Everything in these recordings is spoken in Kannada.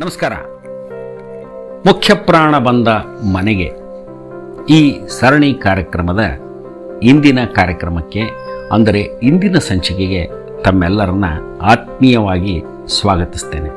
ನಮಸ್ಕಾರ ಮುಖ್ಯ ಪ್ರಾಣ ಬಂದ ಮನೆಗೆ ಈ ಸರಣಿ ಕಾರ್ಯಕ್ರಮದ ಇಂದಿನ ಕಾರ್ಯಕ್ರಮಕ್ಕೆ ಅಂದರೆ ಇಂದಿನ ಸಂಚಿಕೆಗೆ ತಮ್ಮೆಲ್ಲರನ್ನ ಆತ್ಮೀಯವಾಗಿ ಸ್ವಾಗತಿಸ್ತೇನೆ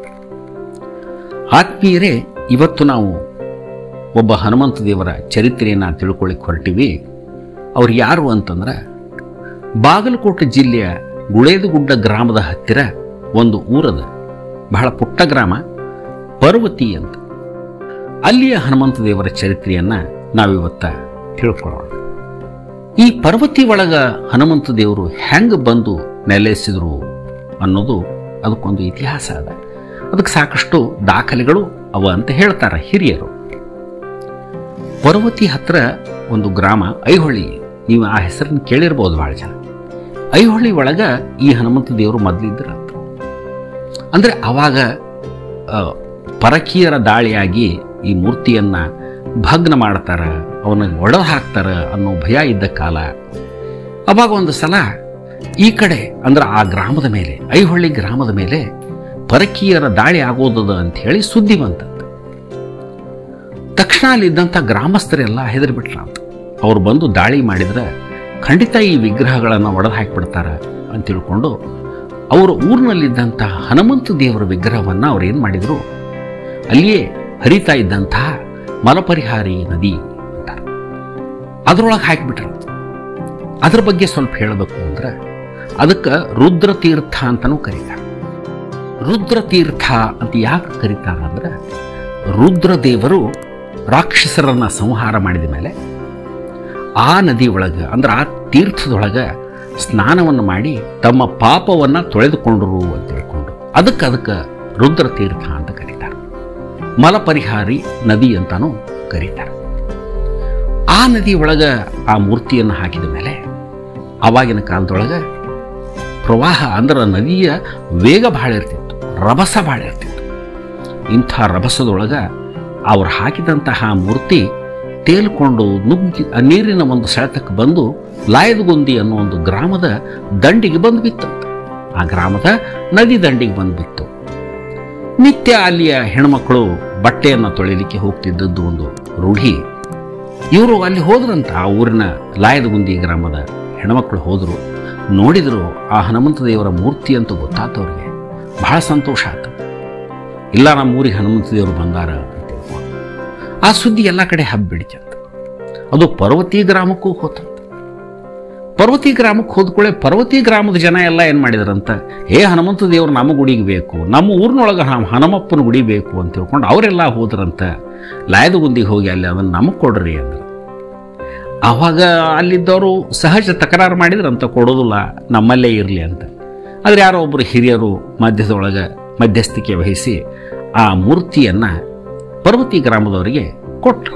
ಆತ್ಮೀಯರೇ ಇವತ್ತು ನಾವು ಒಬ್ಬ ಹನುಮಂತ ದೇವರ ಚರಿತ್ರೆಯನ್ನು ತಿಳ್ಕೊಳ್ಳಿಕ್ಕೆ ಹೊರಟಿವಿ ಅವ್ರು ಯಾರು ಅಂತಂದ್ರೆ ಬಾಗಲಕೋಟೆ ಜಿಲ್ಲೆಯ ಗುಳೇದುಗುಡ್ಡ ಗ್ರಾಮದ ಹತ್ತಿರ ಒಂದು ಊರದ ಬಹಳ ಪುಟ್ಟ ಗ್ರಾಮ ಪರ್ವತಿ ಅಂತ ಅಲ್ಲಿಯ ಹನುಮಂತ ದೇವರ ಚರಿತ್ರೆಯನ್ನ ನಾವಿವತ್ತ ತಿಳ್ಕೊಳ್ಳೋಣ ಈ ಪರ್ವತಿ ಒಳಗ ಹನುಮಂತ ದೇವರು ಹೆಂಗೆ ಬಂದು ನೆಲೆಸಿದ್ರು ಅನ್ನೋದು ಅದಕ್ಕೊಂದು ಇತಿಹಾಸ ಅದ ಅದಕ್ಕೆ ಸಾಕಷ್ಟು ದಾಖಲೆಗಳು ಅವ ಅಂತ ಹೇಳ್ತಾರೆ ಹಿರಿಯರು ಪರ್ವತಿ ಹತ್ರ ಒಂದು ಗ್ರಾಮ ಐಹೊಳಿ ನೀವು ಆ ಹೆಸರನ್ನು ಕೇಳಿರ್ಬೋದು ಭಾಳ ಜನ ಐಹೊಳಿ ಒಳಗ ಈ ಹನುಮಂತ ದೇವರು ಮೊದಲಿದ್ರಂತ ಅಂದ್ರೆ ಅವಾಗ ಆ, ಪರಕೀಯರ ದಾಳಿಯಾಗಿ ಈ ಮೂರ್ತಿಯನ್ನ ಭಗ್ನ ಮಾಡ್ತಾರ ಅವನ ಒಡೆದು ಹಾಕ್ತಾರ ಅನ್ನೋ ಭಯ ಇದ್ದ ಕಾಲ ಅವಾಗ ಒಂದು ಸಲ ಈ ಕಡೆ ಅಂದ್ರೆ ಆ ಗ್ರಾಮದ ಮೇಲೆ ಐಹೊಳ್ಳಿ ಗ್ರಾಮದ ಮೇಲೆ ಪರಕೀಯರ ದಾಳಿ ಆಗೋದದ ಅಂತ ಹೇಳಿ ಸುದ್ದಿ ಬಂತಂತ ತಕ್ಷಣ ಅಲ್ಲಿದ್ದಂಥ ಗ್ರಾಮಸ್ಥರೆಲ್ಲ ಹೆದರಿಬಿಟ್ರ ಅಂತ ಅವ್ರು ಬಂದು ದಾಳಿ ಮಾಡಿದ್ರೆ ಖಂಡಿತ ಈ ವಿಗ್ರಹಗಳನ್ನು ಒಡೆದು ಹಾಕಿಬಿಡ್ತಾರ ಅಂತ ತಿಳ್ಕೊಂಡು ಅವರು ಊರಿನಲ್ಲಿದ್ದಂಥ ಹನುಮಂತ ದೇವರ ವಿಗ್ರಹವನ್ನು ಅವ್ರು ಏನು ಮಾಡಿದರು ಅಲ್ಲಿಯೇ ಹರಿತಾ ಇದ್ದಂತಹ ಮಲಪರಿಹಾರಿ ನದಿ ಅಂತಾರೆ ಅದರೊಳಗೆ ಹಾಕಿಬಿಟ್ರು ಅದ್ರ ಬಗ್ಗೆ ಸ್ವಲ್ಪ ಹೇಳಬೇಕು ಅಂದ್ರೆ ಅದಕ್ಕೆ ರುದ್ರತೀರ್ಥ ಅಂತಲೂ ಕರೀತಾರೆ ರುದ್ರತೀರ್ಥ ಅಂತ ಯಾಕೆ ಕರೀತಾರೆ ಅಂದ್ರೆ ರುದ್ರದೇವರು ರಾಕ್ಷಸರನ್ನ ಸಂಹಾರ ಮಾಡಿದ ಮೇಲೆ ಆ ನದಿ ಒಳಗೆ ಅಂದ್ರೆ ಆ ತೀರ್ಥದೊಳಗೆ ಸ್ನಾನವನ್ನು ಮಾಡಿ ತಮ್ಮ ಪಾಪವನ್ನ ತೊಳೆದುಕೊಂಡರು ಅಂತ ತಿಳ್ಕೊಂಡು ಅದಕ್ಕೆ ಅದಕ್ಕೆ ರುದ್ರ ತೀರ್ಥ ಅಂತ ಕರೀತಾರೆ ಮಲಪರಿಹಾರಿ ನದಿ ಅಂತಾನೂ ಕರೀತಾರೆ ಆ ನದಿ ಒಳಗೆ ಆ ಮೂರ್ತಿಯನ್ನು ಹಾಕಿದ ಮೇಲೆ ಆವಾಗಿನ ಕಾಲದೊಳಗೆ ಪ್ರವಾಹ ಅಂದ್ರೆ ನದಿಯ ವೇಗ ಭಾಳ ಇರ್ತಿತ್ತು ರಭಸ ಭಾಳ ಇರ್ತಿತ್ತು ಇಂಥ ರಭಸದೊಳಗೆ ಅವ್ರು ಹಾಕಿದಂತಹ ಮೂರ್ತಿ ತೇಲ್ಕೊಂಡು ನುಗ್ಗಿ ಆ ನೀರಿನ ಒಂದು ಸೆಳೆತಕ್ಕೆ ಬಂದು ಲಾಯದಗುಂದಿ ಅನ್ನೋ ಒಂದು ಗ್ರಾಮದ ದಂಡಿಗೆ ಬಂದು ಬಿತ್ತಂತೆ ಆ ಗ್ರಾಮದ ನದಿ ದಂಡಿಗೆ ಬಂದು ಬಿತ್ತು ನಿತ್ಯ ಅಲ್ಲಿಯ ಹೆಣ್ಮಕ್ಳು ಬಟ್ಟೆಯನ್ನು ತೊಳಿಲಿಕ್ಕೆ ಹೋಗ್ತಿದ್ದದ್ದು ಒಂದು ರೂಢಿ ಇವರು ಅಲ್ಲಿ ಹೋದ್ರಂತ ಆ ಊರಿನ ಲಾಯದಗುಂದಿ ಗ್ರಾಮದ ಹೆಣ್ಮಕ್ಳು ಹೋದರು ನೋಡಿದ್ರು ಆ ಹನುಮಂತ ದೇವರ ಮೂರ್ತಿ ಅಂತ ಗೊತ್ತಾತವ್ರಿಗೆ ಬಹಳ ಸಂತೋಷ ಆಯ್ತು ಇಲ್ಲ ನಮ್ಮ ಊರಿಗೆ ಹನುಮಂತ ದೇವರು ಬಂದಾರ ಅಂತ ತಿಳ್ಕೊಂಡು ಆ ಸುದ್ದಿ ಎಲ್ಲ ಕಡೆ ಹಬ್ಬಿಡಿತಂತ ಅದು ಪರ್ವತಿ ಗ್ರಾಮಕ್ಕೂ ಹೋತಂತ ಪರ್ವತಿ ಗ್ರಾಮಕ್ಕೆ ಹೋದ್ಕೊಳ್ಳೆ ಪರ್ವತಿ ಗ್ರಾಮದ ಜನ ಎಲ್ಲ ಏನು ಮಾಡಿದ್ರಂತ ಏ ಹನುಮಂತ ದೇವರು ನಮ್ಮ ಗುಡಿಗೆ ಬೇಕು ನಮ್ಮ ಊರಿನೊಳಗೆ ಹನ ಹನುಮಪ್ಪನ ಗುಡಿ ಬೇಕು ಅಂತ ತಿಳ್ಕೊಂಡು ಅವರೆಲ್ಲ ಹೋದ್ರಂತ ಲಾಯದಗುಂದಿಗೆ ಹೋಗಿ ಅಲ್ಲಿ ಅದನ್ನು ನಮಗೆ ಕೊಡ್ರಿ ಅಂದ್ರೆ ಆವಾಗ ಅಲ್ಲಿದ್ದವರು ಸಹಜ ತಕರಾರು ಮಾಡಿದ್ರಂತ ಕೊಡೋದಿಲ್ಲ ನಮ್ಮಲ್ಲೇ ಇರಲಿ ಅಂತ ಆದರೆ ಯಾರೋ ಒಬ್ಬರು ಹಿರಿಯರು ಮಧ್ಯದೊಳಗೆ ಮಧ್ಯಸ್ಥಿಕೆ ವಹಿಸಿ ಆ ಮೂರ್ತಿಯನ್ನು ಪರ್ವತಿ ಗ್ರಾಮದವರಿಗೆ ಕೊಟ್ಟರು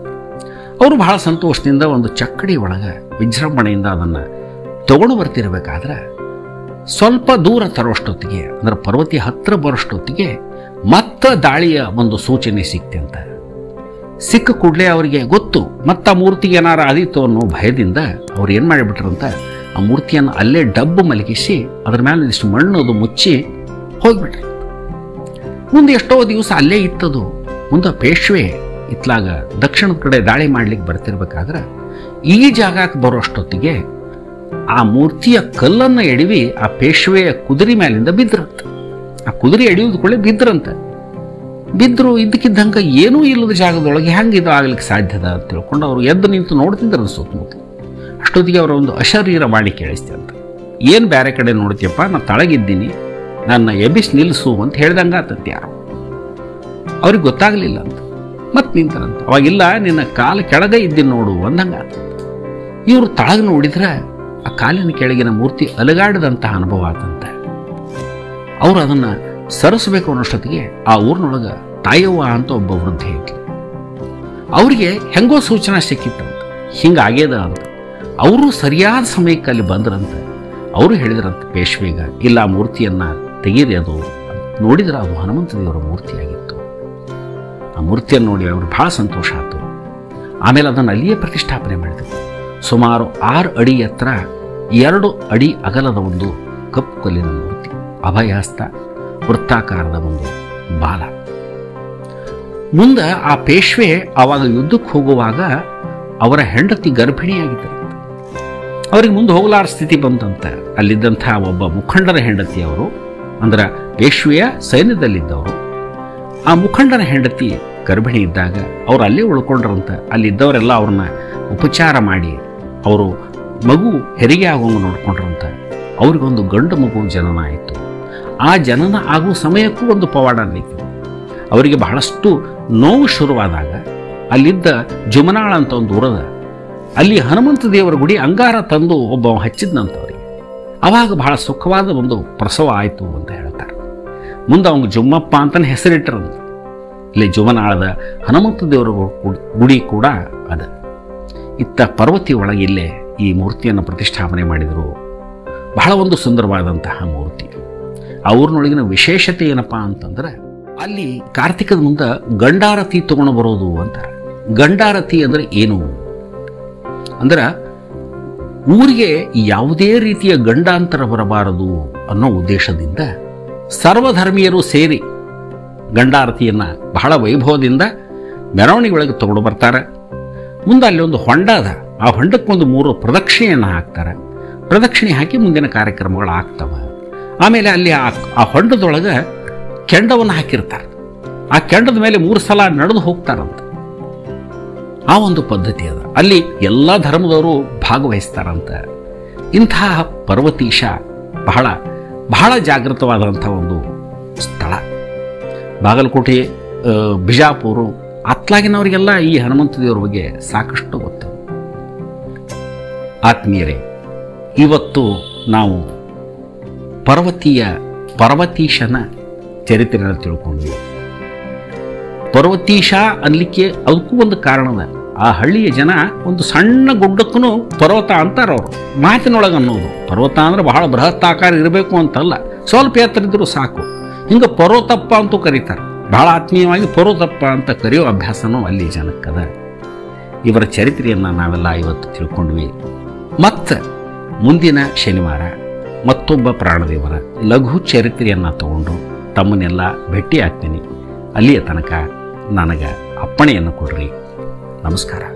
ಅವರು ಬಹಳ ಸಂತೋಷದಿಂದ ಒಂದು ಚಕ್ಕಡಿ ಒಳಗೆ ವಿಜೃಂಭಣೆಯಿಂದ ಅದನ್ನು ತಗೊಂಡು ಬರ್ತಿರ್ಬೇಕಾದ್ರೆ ಸ್ವಲ್ಪ ದೂರ ತರೋಷ್ಟೊತ್ತಿಗೆ ಅಂದ್ರೆ ಪರ್ವತಿ ಹತ್ರ ಬರೋಷ್ಟೊತ್ತಿಗೆ ಮತ್ತೆ ದಾಳಿಯ ಒಂದು ಸೂಚನೆ ಸಿಕ್ತಂತ ಸಿಕ್ಕ ಕೂಡಲೇ ಅವರಿಗೆ ಗೊತ್ತು ಮತ್ತ ಆ ಮೂರ್ತಿಗೆ ಏನಾರ ಆದೀತು ಅನ್ನೋ ಭಯದಿಂದ ಅವ್ರು ಏನು ಮಾಡಿಬಿಟ್ರಂತ ಆ ಮೂರ್ತಿಯನ್ನು ಅಲ್ಲೇ ಡಬ್ಬು ಮಲಗಿಸಿ ಅದ್ರ ಮೇಲೆ ಒಂದಿಷ್ಟು ಮಣ್ಣು ಅದು ಮುಚ್ಚಿ ಹೋಗ್ಬಿಟ್ರು ಮುಂದೆ ಎಷ್ಟೋ ದಿವಸ ಅಲ್ಲೇ ಇತ್ತದು ಮುಂದೆ ಪೇಶ್ವೆ ಇತ್ಲಾಗ ದಕ್ಷಿಣದ ಕಡೆ ದಾಳಿ ಮಾಡ್ಲಿಕ್ಕೆ ಬರ್ತಿರ್ಬೇಕಾದ್ರೆ ಈ ಜಾಗಕ್ಕೆ ಬರೋಷ್ಟೊತ್ತಿಗೆ ಆ ಮೂರ್ತಿಯ ಕಲ್ಲನ್ನು ಎಡವಿ ಆ ಪೇಶ್ವೆಯ ಕುದುರೆ ಮೇಲಿಂದ ಬಿದ್ರಂತ ಆ ಕುದುರೆ ಎಡಿಯೋದ್ಕೊಳ್ಳೆ ಬಿದ್ರಂತ ಬಿದ್ದರು ಇದ್ದಕ್ಕಿದ್ದಂಗೆ ಏನೂ ಇಲ್ಲದ ಜಾಗದೊಳಗೆ ಹೆಂಗೆ ಇದು ಆಗ್ಲಿಕ್ಕೆ ಸಾಧ್ಯದ ಅಂತ ತಿಳ್ಕೊಂಡು ಅವರು ಎದ್ದು ನಿಂತು ನೋಡ್ತಿದ್ರು ಸುತ್ತಮುತ್ತ ಅಷ್ಟೊತ್ತಿಗೆ ಅವರ ಒಂದು ಅಶರೀರ ವಾಣಿ ಕೇಳಿಸ್ತೆ ಅಂತ ಏನು ಬೇರೆ ಕಡೆ ನೋಡ್ತೀಯಪ್ಪ ನಾನು ತಳಗಿದ್ದೀನಿ ನನ್ನ ಎಬಿಸ್ ನಿಲ್ಲಿಸು ಅಂತ ಹೇಳ್ದಂಗೆ ಆತಂತೆ ಯಾರು ಅವ್ರಿಗೆ ಗೊತ್ತಾಗಲಿಲ್ಲ ಅಂತ ಮತ್ತೆ ನಿಂತರಂತ ಅವಾಗಿಲ್ಲ ನಿನ್ನ ಕಾಲು ಕೆಳಗೆ ಇದ್ದೀನಿ ನೋಡು ಅಂದಂಗ ಇವರು ತಳಗ ನೋಡಿದ್ರೆ ಆ ಕಾಲಿನ ಕೆಳಗಿನ ಮೂರ್ತಿ ಅಲಗಾಡದಂತಹ ಅನುಭವ ಆತಂತೆ ಅವರು ಅದನ್ನು ಸರಿಸಬೇಕು ಅನ್ನೋಷ್ಟೊತ್ತಿಗೆ ಆ ಊರಿನೊಳಗೆ ತಾಯವ್ವ ಅಂತ ಒಬ್ಬ ವೃದ್ಧೆ ಇದ್ಲು ಅವರಿಗೆ ಹೆಂಗೋ ಸೂಚನಾ ಸಿಕ್ಕಿತ್ತಂತ ಹಿಂಗಾಗ್ಯದ ಅಂತ ಅವರು ಸರಿಯಾದ ಸಮಯಕ್ಕೆ ಅಲ್ಲಿ ಬಂದ್ರಂತ ಅವರು ಹೇಳಿದ್ರಂತ ಪೇಶ್ವೆಗ ಇಲ್ಲ ಆ ಮೂರ್ತಿಯನ್ನ ತೆಗೀರಿ ಅದು ನೋಡಿದ್ರೆ ಅದು ಹನುಮಂತ ದೇವರ ಮೂರ್ತಿಯಾಗಿತ್ತು ಆ ಮೂರ್ತಿಯನ್ನು ನೋಡಿ ಅವರು ಬಹಳ ಸಂತೋಷ ಆಯಿತು ಆಮೇಲೆ ಅದನ್ನು ಅಲ್ಲಿಯೇ ಪ್ರತಿಷ್ಠಾಪನೆ ಮಾಡಿದರು ಸುಮಾರು ಆರು ಅಡಿ ಎತ್ತರ ಎರಡು ಅಡಿ ಅಗಲದ ಒಂದು ಕಪ್ಪು ಕಲ್ಲಿನ ಮೂರ್ತಿ ಅಭಯಹಸ್ತ ವೃತ್ತಾಕಾರದ ಒಂದು ಬಾಲ ಮುಂದೆ ಆ ಪೇಶ್ವೆ ಆವಾಗ ಯುದ್ಧಕ್ಕೆ ಹೋಗುವಾಗ ಅವರ ಹೆಂಡತಿ ಗರ್ಭಿಣಿಯಾಗಿದ್ದರು ಅವ್ರಿಗೆ ಮುಂದೆ ಹೋಗಲಾರ ಸ್ಥಿತಿ ಬಂತಂತೆ ಅಲ್ಲಿದ್ದಂಥ ಒಬ್ಬ ಮುಖಂಡರ ಹೆಂಡತಿ ಅವರು ಅಂದ್ರೆ ಪೇಶ್ವೆಯ ಸೈನ್ಯದಲ್ಲಿದ್ದವರು ಆ ಮುಖಂಡನ ಹೆಂಡತಿ ಗರ್ಭಿಣಿ ಇದ್ದಾಗ ಅವ್ರು ಅಲ್ಲೇ ಉಳ್ಕೊಂಡ್ರಂತ ಅಲ್ಲಿದ್ದವರೆಲ್ಲ ಅವ್ರನ್ನ ಉಪಚಾರ ಮಾಡಿ ಅವರು ಮಗು ಹೆರಿಗೆ ಆಗೋಂಗೆ ನೋಡ್ಕೊಂಡ್ರಂತ ಅವ್ರಿಗೊಂದು ಗಂಡು ಮಗು ಜನನ ಆಯಿತು ಆ ಜನನ ಆಗುವ ಸಮಯಕ್ಕೂ ಒಂದು ಪವಾಡ ನಡೀತು ಅವರಿಗೆ ಬಹಳಷ್ಟು ನೋವು ಶುರುವಾದಾಗ ಅಲ್ಲಿದ್ದ ಜುಮನಾಳ ಅಂತ ಒಂದು ಊರದ ಅಲ್ಲಿ ಹನುಮಂತ ದೇವರ ಗುಡಿ ಅಂಗಾರ ತಂದು ಒಬ್ಬ ಹಚ್ಚಿದ್ನಂತವ್ರಿಗೆ ಅವಾಗ ಬಹಳ ಸುಖವಾದ ಒಂದು ಪ್ರಸವ ಆಯಿತು ಅಂತ ಹೇಳ್ತಾರೆ ಮುಂದೆ ಅವ್ನಿಗೆ ಜುಮ್ಮಪ್ಪ ಅಂತಲೇ ಹೆಸರಿಟ್ಟರಂತ ಇಲ್ಲಿ ಜುಮನಾಳದ ಹನುಮಂತ ದೇವರ ಗು- ಗುಡಿ ಕೂಡ ಅದ ಇತ್ತ ಪರ್ವತಿ ಒಳಗೆ ಇಲ್ಲೇ ಈ ಮೂರ್ತಿಯನ್ನು ಪ್ರತಿಷ್ಠಾಪನೆ ಮಾಡಿದರು ಬಹಳ ಒಂದು ಸುಂದರವಾದಂತಹ ಮೂರ್ತಿ ಆ ಊರಿನೊಳಗಿನ ವಿಶೇಷತೆ ಏನಪ್ಪಾ ಅಂತಂದ್ರೆ ಅಲ್ಲಿ ಕಾರ್ತಿಕದ ಮುಂದೆ ಗಂಡಾರತಿ ತಗೊಂಡು ಬರೋದು ಅಂತಾರೆ ಗಂಡಾರತಿ ಅಂದ್ರೆ ಏನು ಅಂದ್ರೆ ಊರಿಗೆ ಯಾವುದೇ ರೀತಿಯ ಗಂಡಾಂತರ ಬರಬಾರದು ಅನ್ನೋ ಉದ್ದೇಶದಿಂದ ಸರ್ವಧರ್ಮೀಯರು ಸೇರಿ ಗಂಡಾರತಿಯನ್ನ ಬಹಳ ವೈಭವದಿಂದ ಮೆರವಣಿಗೆ ಒಳಗೆ ತಗೊಂಡು ಬರ್ತಾರೆ ಮುಂದೆ ಅಲ್ಲಿ ಒಂದು ಹೊಂಡ ಅದ ಆ ಹೊಂಡಕ್ಕೊಂದು ಮೂರು ಪ್ರದಕ್ಷಿಣೆಯನ್ನು ಹಾಕ್ತಾರೆ ಪ್ರದಕ್ಷಿಣೆ ಹಾಕಿ ಮುಂದಿನ ಕಾರ್ಯಕ್ರಮಗಳು ಆಗ್ತವೆ ಆಮೇಲೆ ಅಲ್ಲಿ ಆ ಆ ಹೊಂಡದೊಳಗೆ ಕೆಂಡವನ್ನು ಹಾಕಿರ್ತಾರೆ ಆ ಕೆಂಡದ ಮೇಲೆ ಮೂರು ಸಲ ನಡೆದು ಹೋಗ್ತಾರಂತ ಆ ಒಂದು ಪದ್ಧತಿ ಅದ ಅಲ್ಲಿ ಎಲ್ಲ ಧರ್ಮದವರು ಭಾಗವಹಿಸ್ತಾರಂತ ಇಂತಹ ಪರ್ವತೀಶ ಬಹಳ ಬಹಳ ಜಾಗೃತವಾದಂಥ ಒಂದು ಸ್ಥಳ ಬಾಗಲಕೋಟೆ ಆ, ಬಿಜಾಪುರ ಅತ್ಲಾಗಿನವರಿಗೆಲ್ಲ ಈ ಹನುಮಂತ ದೇವರ ಬಗ್ಗೆ ಸಾಕಷ್ಟು ಗೊತ್ತು ಆತ್ಮೀಯರೇ ಇವತ್ತು ನಾವು ಪರ್ವತೀಯ ಪರ್ವತೀಶನ ಚರಿತ್ರೆಯನ್ನು ತಿಳ್ಕೊಂಡ್ವಿ ಪರ್ವತೀಶ ಅನ್ಲಿಕ್ಕೆ ಅದಕ್ಕೂ ಒಂದು ಕಾರಣದ ಆ ಹಳ್ಳಿಯ ಜನ ಒಂದು ಸಣ್ಣ ಗುಡ್ಡಕ್ಕೂ ಪರ್ವತ ಅಂತಾರ ಅವರು ಮಾತಿನೊಳಗೆ ಅನ್ನೋದು ಪರ್ವತ ಅಂದ್ರೆ ಬಹಳ ಬೃಹತ್ ಆಕಾರ ಇರಬೇಕು ಅಂತಲ್ಲ ಸ್ವಲ್ಪ ಎತ್ತರ ಇದ್ರೂ ಸಾಕು ಹಿಂಗೆ ಪರ್ವತಪ್ಪ ಅಂತೂ ಕರೀತಾರೆ ಬಹಳ ಆತ್ಮೀಯವಾಗಿ ಪರ್ವತಪ್ಪ ಅಂತ ಕರೆಯೋ ಅಭ್ಯಾಸನೂ ಅಲ್ಲಿ ಜನಕ್ಕದ ಇವರ ಚರಿತ್ರೆಯನ್ನು ನಾವೆಲ್ಲ ಇವತ್ತು ತಿಳ್ಕೊಂಡ್ವಿ ಮತ್ತು ಮುಂದಿನ ಶನಿವಾರ ಮತ್ತೊಬ್ಬ ಪ್ರಾಣದೇವರ ಲಘು ಚರಿತ್ರೆಯನ್ನು ತಗೊಂಡು ತಮ್ಮನ್ನೆಲ್ಲ ಭೇಟಿ ಆಗ್ತೀನಿ ಅಲ್ಲಿಯ ತನಕ ನನಗೆ ಅಪ್ಪಣೆಯನ್ನು ಕೊಡ್ರಿ ನಮಸ್ಕಾರ